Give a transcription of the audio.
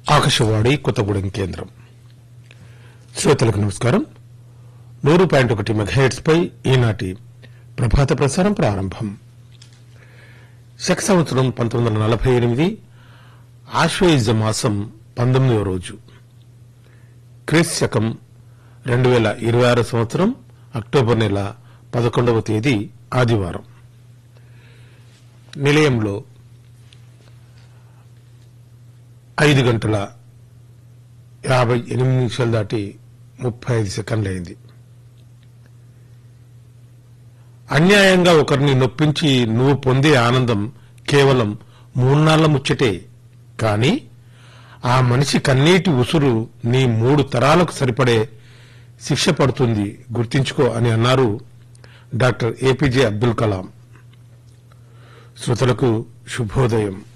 ఆకాశవాణి కొత్తగూడెం కేంద్రం శ్రోతలకు నమస్కారం నూరు పాయింట్ ఒకటి మెగాహెట్స్ పై ఈనాటి ప్రభాత ప్రసారం ప్రారంభం శక సంవత్సరం పంతొమ్మిది వందల నలభై ఎనిమిది ఆశ్వయుజ మాసం పంతొమ్మిదవ రోజు క్రీస్ శకం రెండు వేల ఇరవై ఆరు సంవత్సరం అక్టోబర్ నెల పదకొండవ తేదీ ఆదివారం నిలయంలో ఐదు గంటల యాభై ఎనిమిది నిమిషాలు దాటి ముప్పై ఐదు సెకండ్లు అయింది అన్యాయంగా ఒకరిని నొప్పించి నువ్వు పొందే ఆనందం కేవలం మూన్నాళ్ల ముచ్చటే కాని ఆ మనిషి కన్నీటి ఉసురు నీ మూడు తరాలకు సరిపడే శిక్ష పడుతుంది గుర్తించుకో అని అన్నారు డాక్టర్ ఏపీజే అబ్దుల్ కలాం శ్రోతలకు శుభోదయం